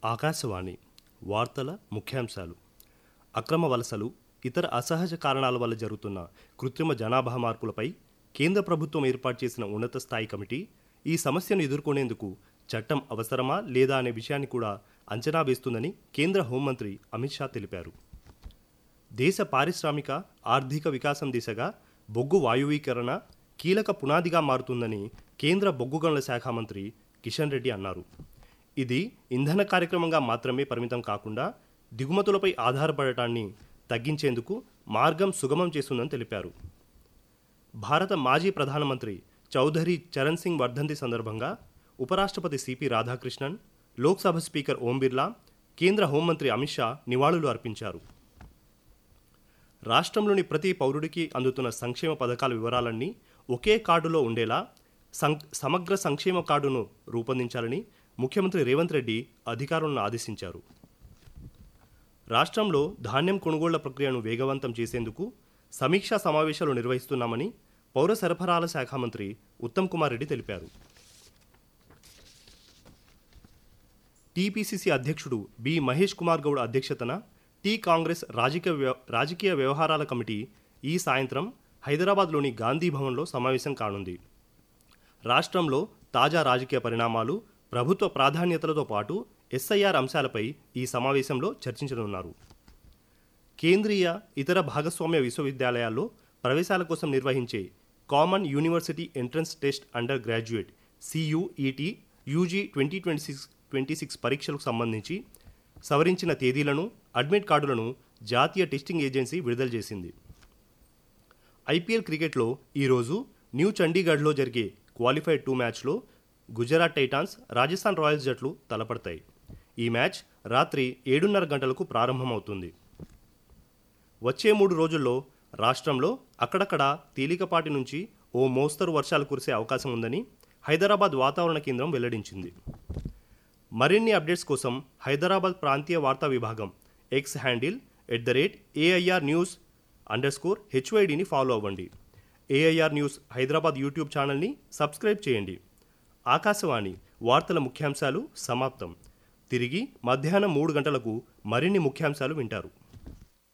ఆకాశవాణి వార్తల ముఖ్యాంశాలు అక్రమ వలసలు ఇతర అసహజ కారణాల వల్ల జరుగుతున్న కృత్రిమ జనాభా మార్పులపై కేంద్ర ప్రభుత్వం ఏర్పాటు చేసిన ఉన్నత స్థాయి కమిటీ ఈ సమస్యను ఎదుర్కొనేందుకు చట్టం అవసరమా లేదా అనే విషయాన్ని కూడా అంచనా వేస్తుందని కేంద్ర హోంమంత్రి అమిత్ షా తెలిపారు దేశ పారిశ్రామిక ఆర్థిక వికాసం దిశగా బొగ్గు వాయువీకరణ కీలక పునాదిగా మారుతుందని కేంద్ర బొగ్గు గనుల శాఖ మంత్రి కిషన్ రెడ్డి అన్నారు ఇది ఇంధన కార్యక్రమంగా మాత్రమే పరిమితం కాకుండా దిగుమతులపై ఆధారపడటాన్ని తగ్గించేందుకు మార్గం సుగమం చేస్తుందని తెలిపారు భారత మాజీ ప్రధానమంత్రి చౌధరి చరణ్ సింగ్ వర్ధంతి సందర్భంగా ఉపరాష్ట్రపతి సిపి రాధాకృష్ణన్ లోక్సభ స్పీకర్ ఓం బిర్లా కేంద్ర హోంమంత్రి అమిత్ షా నివాళులు అర్పించారు రాష్ట్రంలోని ప్రతి పౌరుడికి అందుతున్న సంక్షేమ పథకాల వివరాలన్నీ ఒకే కార్డులో ఉండేలా సం సమగ్ర సంక్షేమ కార్డును రూపొందించాలని ముఖ్యమంత్రి రేవంత్ రెడ్డి అధికారులను ఆదేశించారు రాష్ట్రంలో ధాన్యం కొనుగోళ్ల ప్రక్రియను వేగవంతం చేసేందుకు సమీక్షా సమావేశాలు నిర్వహిస్తున్నామని పౌర సరఫరాల శాఖ మంత్రి ఉత్తమ్ కుమార్ రెడ్డి తెలిపారు టీపీసీసీ అధ్యక్షుడు బి మహేష్ కుమార్ గౌడ్ అధ్యక్షతన టీ కాంగ్రెస్ రాజకీయ వ్యవ- రాజకీయ వ్యవహారాల కమిటీ ఈ సాయంత్రం హైదరాబాద్లోని గాంధీ భవన్లో సమావేశం కానుంది రాష్ట్రంలో తాజా రాజకీయ పరిణామాలు ప్రభుత్వ ప్రాధాన్యతలతో పాటు ఎస్ఐఆర్ అంశాలపై ఈ సమావేశంలో చర్చించనున్నారు కేంద్రీయ ఇతర భాగస్వామ్య విశ్వవిద్యాలయాల్లో ప్రవేశాల కోసం నిర్వహించే common university entrance test under graduate CUET UG twenty twenty six twenty six పరీక్షలకు సంబంధించి సవరించిన తేదీలను అడ్మిట్ కార్డులను జాతీయ టెస్టింగ్ ఏజెన్సీ విడుదల చేసింది ఐపీఎల్ క్రికెట్లో ఈరోజు న్యూ చండీగఢ్లో జరిగే క్వాలిఫైడ్ టూ మ్యాచ్లో గుజరాత్ టైటాన్స్ రాజస్థాన్ రాయల్స్ జట్లు తలపడతాయి ఈ మ్యాచ్ రాత్రి ఏడున్నర గంటలకు ప్రారంభమవుతుంది వచ్చే మూడు రోజుల్లో రాష్ట్రంలో అక్కడక్కడ తేలికపాటి నుంచి ఓ మోస్తరు వర్షాలు కురిసే అవకాశం ఉందని హైదరాబాద్ వాతావరణ కేంద్రం వెల్లడించింది మరిన్ని అప్డేట్స్ కోసం హైదరాబాద్ ప్రాంతీయ వార్తా విభాగం X handle at the rate AIR news underscore హెచ్వైడిని ఫాలో అవ్వండి ఏఐఆర్ న్యూస్ హైదరాబాద్ యూట్యూబ్ ఛానల్ని సబ్స్క్రైబ్ చేయండి ఆకాశవాణి వార్తల ముఖ్యాంశాలు సమాప్తం తిరిగి మధ్యాహ్నం మూడు గంటలకు మరిన్ని ముఖ్యాంశాలు వింటారు